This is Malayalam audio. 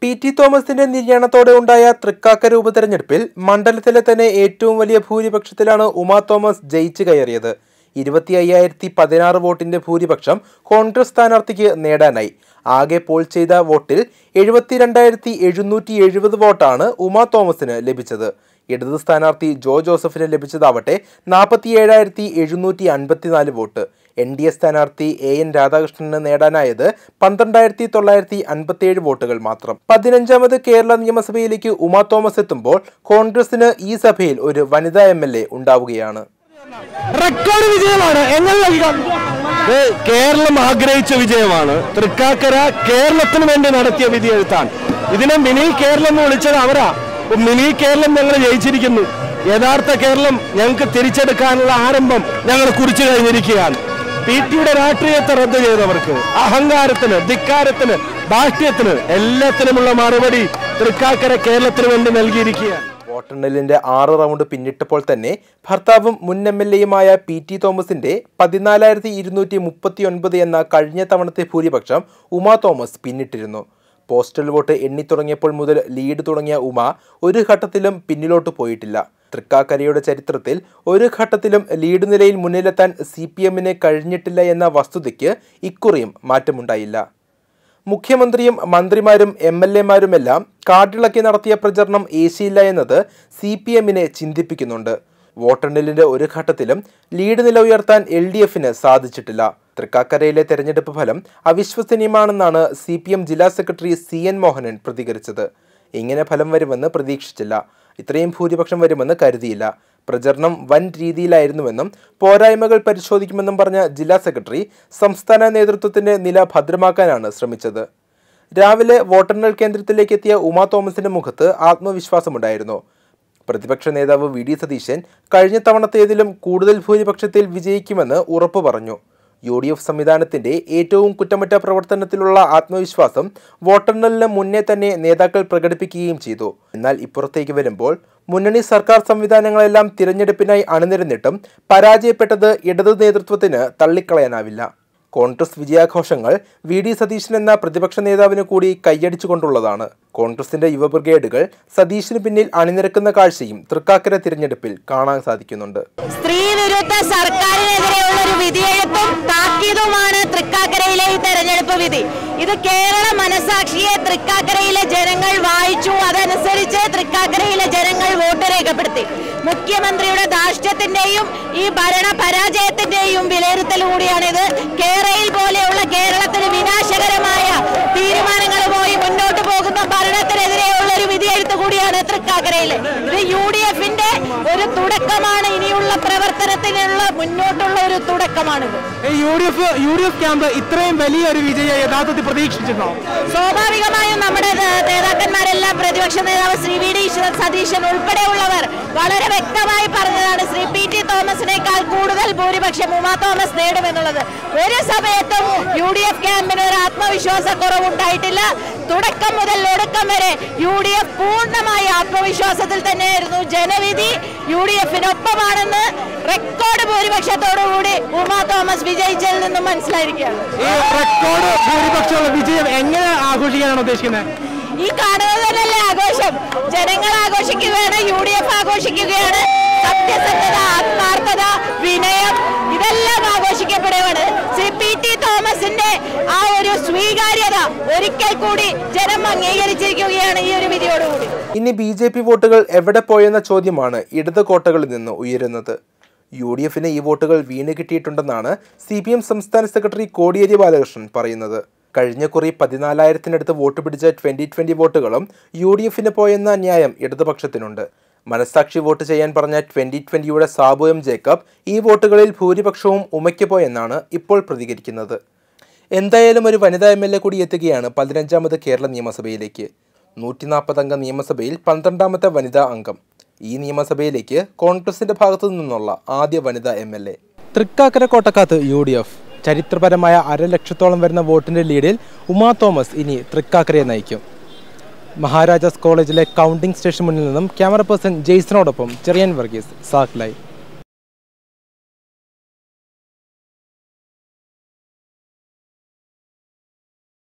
പി ടി തോമസിന്റെ നിര്യാണത്തോടെ ഉണ്ടായ തൃക്കാക്കര ഉപതെരഞ്ഞെടുപ്പിൽ മണ്ഡലത്തിലെ തന്നെ ഏറ്റവും വലിയ ഭൂരിപക്ഷത്തിലാണ് ഉമാ തോമസ് ജയിച്ചു കയറിയത് ഇരുപത്തി അയ്യായിരത്തി പതിനാറ് വോട്ടിന്റെ ഭൂരിപക്ഷം കോൺഗ്രസ് സ്ഥാനാർത്ഥിക്ക് നേടാനായി ആകെ പോൾ ചെയ്ത വോട്ടിൽ എഴുപത്തിരണ്ടായിരത്തി എഴുന്നൂറ്റി എഴുപത് വോട്ടാണ് ഉമാ തോമസിന് ലഭിച്ചത് ഇടത് സ്ഥാനാർത്ഥി ജോ ജോസഫിന് ലഭിച്ചതാവട്ടെ നാൽപ്പത്തി ഏഴായിരത്തി എഴുന്നൂറ്റി അൻപത്തിനാല് വോട്ട് എൻ ഡി എ സ്ഥാനാർത്ഥി എ എൻ രാധാകൃഷ്ണന് നേടാനായത് പന്ത്രണ്ടായിരത്തി തൊള്ളായിരത്തി അൻപത്തിയേഴ് വോട്ടുകൾ മാത്രം പതിനഞ്ചാമത് കേരള നിയമസഭയിലേക്ക് ഉമാ തോമസ് എത്തുമ്പോൾ കോൺഗ്രസിന് ഈ സഭയിൽ ഒരു വനിതാ എം എൽ എ ഉണ്ടാവുകയാണ് റെക്കോർഡ് വിജയമാണ് എങ്ങനെ നൽകാം ഇത് കേരളം ആഗ്രഹിച്ച വിജയമാണ് തൃക്കാക്കര കേരളത്തിന് വേണ്ടി നടത്തിയ വിധിയെഴുത്താണ് ഇതിനെ മിനി കേരളം എന്ന് വിളിച്ചത് അവരാ അപ്പൊ മിനി കേരളം ഞങ്ങൾ ജയിച്ചിരിക്കുന്നു യഥാർത്ഥ കേരളം ഞങ്ങൾക്ക് തിരിച്ചെടുക്കാനുള്ള ആരംഭം ഞങ്ങൾ കുറിച്ചു കഴിഞ്ഞിരിക്കുകയാണ് പി ടിയുടെ രാഷ്ട്രീയത്തെ റദ്ദ് ചെയ്തവർക്ക് അഹങ്കാരത്തിന് ധിക്കാരത്തിന് ദാഷ്ട്യത്തിന് എല്ലാത്തിനുമുള്ള മറുപടി തൃക്കാക്കര കേരളത്തിന് വേണ്ടി നൽകിയിരിക്കുകയാണ് വോട്ടെണ്ണലിന്റെ ആറ് റൗണ്ട് പിന്നിട്ടപ്പോൾ തന്നെ ഭർത്താവും മുൻ എം എൽ എയുമായ പി ടി തോമസിന്റെ പതിനാലായിരത്തി ഇരുന്നൂറ്റി മുപ്പത്തി ഒൻപത് എന്ന കഴിഞ്ഞ തവണത്തെ ഭൂരിപക്ഷം ഉമാ തോമസ് പിന്നിട്ടിരുന്നു പോസ്റ്റൽ വോട്ട് എണ്ണിത്തുടങ്ങിയപ്പോൾ മുതൽ ലീഡ് തുടങ്ങിയ ഉമ ഒരു ഘട്ടത്തിലും പിന്നിലോട്ട് പോയിട്ടില്ല തൃക്കാക്കരയുടെ ചരിത്രത്തിൽ ഒരു ഘട്ടത്തിലും ലീഡ് നിലയിൽ മുന്നിലെത്താൻ സി പി എമ്മിന് കഴിഞ്ഞിട്ടില്ല എന്ന വസ്തുതയ്ക്ക് ഇക്കുറിയും മാറ്റമുണ്ടായില്ല മുഖ്യമന്ത്രിയും മന്ത്രിമാരും എം എൽ എമാരുമെല്ലാം കാട്ടിളക്കി നടത്തിയ പ്രചരണം ഏശിയില്ല എന്നത് സി പി എമ്മിനെ ചിന്തിപ്പിക്കുന്നുണ്ട് വോട്ടെണ്ണലിന്റെ ഒരു ഘട്ടത്തിലും ലീഡ് നില ഉയർത്താൻ എൽ ഡി എഫിന് സാധിച്ചിട്ടില്ല തൃക്കാക്കരയിലെ തെരഞ്ഞെടുപ്പ് ഫലം അവിശ്വസനീയമാണെന്നാണ് സി പി എം ജില്ലാ സെക്രട്ടറി സി എൻ മോഹനൻ പ്രതികരിച്ചത് ഇങ്ങനെ ഫലം വരുമെന്ന് പ്രതീക്ഷിച്ചില്ല ഇത്രയും ഭൂരിപക്ഷം വരുമെന്ന് കരുതിയില്ല പ്രചരണം വൻ രീതിയിലായിരുന്നുവെന്നും പോരായ്മകൾ പരിശോധിക്കുമെന്നും പറഞ്ഞ ജില്ലാ സെക്രട്ടറി സംസ്ഥാന നേതൃത്വത്തിന്റെ നില ഭദ്രമാക്കാനാണ് ശ്രമിച്ചത് രാവിലെ വോട്ടെണ്ണൽ കേന്ദ്രത്തിലേക്ക് എത്തിയ ഉമാ തോമസിന്റെ മുഖത്ത് ആത്മവിശ്വാസമുണ്ടായിരുന്നു പ്രതിപക്ഷ നേതാവ് വി ഡി സതീശൻ കഴിഞ്ഞ തവണത്തേതിലും കൂടുതൽ ഭൂരിപക്ഷത്തിൽ വിജയിക്കുമെന്ന് ഉറപ്പു പറഞ്ഞു യു ഡി എഫ് സംവിധാനത്തിന്റെ ഏറ്റവും കുറ്റമറ്റ പ്രവർത്തനത്തിലുള്ള ആത്മവിശ്വാസം വോട്ടെണ്ണലിന് മുന്നേ തന്നെ നേതാക്കൾ പ്രകടിപ്പിക്കുകയും ചെയ്തു എന്നാൽ ഇപ്പുറത്തേക്ക് വരുമ്പോൾ മുന്നണി സർക്കാർ സംവിധാനങ്ങളെല്ലാം തിരഞ്ഞെടുപ്പിനായി അണിനിരന്നിട്ടും പരാജയപ്പെട്ടത് ഇടതു നേതൃത്വത്തിന് തള്ളിക്കളയാനാവില്ല കോൺഗ്രസ് വിജയാഘോഷങ്ങൾ വി ഡി സതീശൻ എന്ന പ്രതിപക്ഷ നേതാവിന് കൂടി കൈയടിച്ചുകൊണ്ടുള്ളതാണ് കോൺഗ്രസിന്റെ യുവ ബ്രിഗേഡുകൾ സതീശിന് പിന്നിൽ അണിനിരക്കുന്ന കാഴ്ചയും തൃക്കാക്കര തിരഞ്ഞെടുപ്പിൽ കാണാൻ സാധിക്കുന്നുണ്ട് സ്ത്രീ വിരുദ്ധ സർക്കാരിനെതിരെയുള്ള ഒരു വിധിയെഴുപ്പും താക്കീതുമാണ് തൃക്കാക്കരയിലെ ഈ തെരഞ്ഞെടുപ്പ് വിധി ഇത് കേരള മനസാക്ഷിയെ തൃക്കാക്കരയിലെ ജനങ്ങൾ വായിച്ചു അതനുസരിച്ച് തൃക്കാക്കരയിലെ ജനങ്ങൾ വോട്ട് രേഖപ്പെടുത്തി മുഖ്യമന്ത്രിയുടെ ധാർഷ്ട്യത്തിന്റെയും ഈ ഭരണ പരാജയത്തിന്റെയും വിലയിരുത്തൽ കൂടിയാണിത് കേരയിൽ പോലെയുള്ള കേരളത്തിന് വിനാശകരമായ തീരുമാനങ്ങളുമായി മുന്നോട്ട് പോകുന്ന ഭരണത്തിനെതിരെയുള്ള ഒരു വിധിയെഴുത്ത് കൂടിയാണ് തൃക്കാക്കരയിലെ ഇത് യു ഡി എഫിന്റെ ഒരു തുടക്കമാണ് ഇനിയുള്ള പ്രവർത്തനത്തിനുള്ള മുന്നോട്ടുള്ള ഒരു തുടക്കമാണിത് U D F U D F camp ഇത്രയും വലിയൊരു വിജയം യഥാർത്ഥത്തിൽ പ്രതീക്ഷിച്ചിരുന്നോ സ്വാഭാവികമായും നമ്മുടെ നേ- നേതാക്കന്മാരെല്ലാം പ്രതിപക്ഷ നേതാവ് ശ്രീ വി ഡി സതീശൻ ഉൾപ്പെടെയുള്ളവർ വളരെ വ്യക്തമായി പറഞ്ഞതാണ് ശ്രീ പി ടി തോമസിനേക്കാൾ കൂടുതൽ ഭൂരിപക്ഷം ഉമാ തോമസ് നേടുമെന്നുള്ളത് ഒരു സമയത്തും യു ഡി എഫ് ക്യാമ്പിന് ഒരു ആത്മവിശ്വാസ കുറവുണ്ടായിട്ടില്ല തുടക്കം മുതൽ ഒടുക്കം വരെ യു ഡി എഫ് പൂർണ്ണമായ ആത്മവിശ്വാസത്തിൽ തന്നെയായിരുന്നു ജനവിധി യു ഡി എഫിനൊപ്പമാണെന്ന് റെക്കോർഡ് ഭൂരിപക്ഷത്തോടുകൂടി ഉമാ തോമസ് വിജയിച്ചതിൽ നിന്നും മനസ്സിലായിരിക്കുകയാണ് ഈ റെക്കോർഡ് ഭൂരിപക്ഷമുള്ള വിജയം എങ്ങനെ ആഘോഷിക്കാനാണ് ഉദ്ദേശിക്കുന്നത് ഈ കാണുന്നത് തന്നെയല്ലേ ആഘോഷം ജനങ്ങൾ ആഘോഷിക്കുകയാണ് യു ഡി എഫ് ആഘോഷിക്കുകയാണ് സത്യസന്ധത ആത്മാർത്ഥത വിനയം ഇതെല്ലാം ആഘോഷിക്കപ്പെടുകയാണ് ശ്രീ പി ടി തോമസിന്റെ ആ ഒരു സ്വീകാര്യത ഒരിക്കൽ കൂടി ജനം അംഗീകരിച്ചിരിക്കുകയാണ് ഈ ഒരു വിധിയോടുകൂടി ഇനി ബി ജെ പി വോട്ടുകൾ എവിടെ പോയെന്ന ചോദ്യമാണ് ഇടത് കോട്ടകളിൽ നിന്ന് ഉയരുന്നത് യു ഡി എഫിന് ഈ വോട്ടുകൾ വീണ് കിട്ടിയിട്ടുണ്ടെന്നാണ് സി പി എം സംസ്ഥാന സെക്രട്ടറി കോടിയേരി ബാലകൃഷ്ണൻ പറയുന്നത് കഴിഞ്ഞ കുറി പതിനാലായിരത്തിനടുത്ത് വോട്ട് പിടിച്ച ട്വന്റി ട്വന്റി വോട്ടുകളും യു ഡി എഫിന് പോയെന്ന ന്യായം ഇടതുപക്ഷത്തിനുണ്ട് മനസാക്ഷി വോട്ട് ചെയ്യാൻ പറഞ്ഞ ട്വന്റി ട്വന്റിയുടെ സാബു എം ജേക്കബ് ഈ വോട്ടുകളിൽ ഭൂരിപക്ഷവും ഉമയ്ക്ക് പോയെന്നാണ് ഇപ്പോൾ പ്രതികരിക്കുന്നത് എന്തായാലും ഒരു വനിതാ എം എൽ എ കൂടി എത്തുകയാണ് പതിനഞ്ചാമത് കേരള നിയമസഭയിലേക്ക് നൂറ്റി നാൽപ്പത് അംഗ നിയമസഭയിൽ പന്ത്രണ്ടാമത്തെ വനിതാ അംഗം ഈ നിയമസഭയിലേക്ക് കോൺഗ്രസിന്റെ ഭാഗത്തു നിന്നുള്ള ആദ്യ വനിതാ എം എൽ എ തൃക്കാക്കര കോട്ടക്കാത്ത് യു ഡി എഫ് ചരിത്രപരമായ അരലക്ഷത്തോളം വരുന്ന വോട്ടിന്റെ ലീഡിൽ ഉമാ തോമസ് ഇനി തൃക്കാക്കരയെ നയിക്കും മഹാരാജാസ് കോളേജിലെ കൗണ്ടിംഗ് സ്റ്റേഷൻ മുന്നിൽ നിന്നും ക്യാമറ പേഴ്സൺ ജെയ്സണോടൊപ്പം ചെറിയൻ വർഗീസ് സാക് ലൈവ്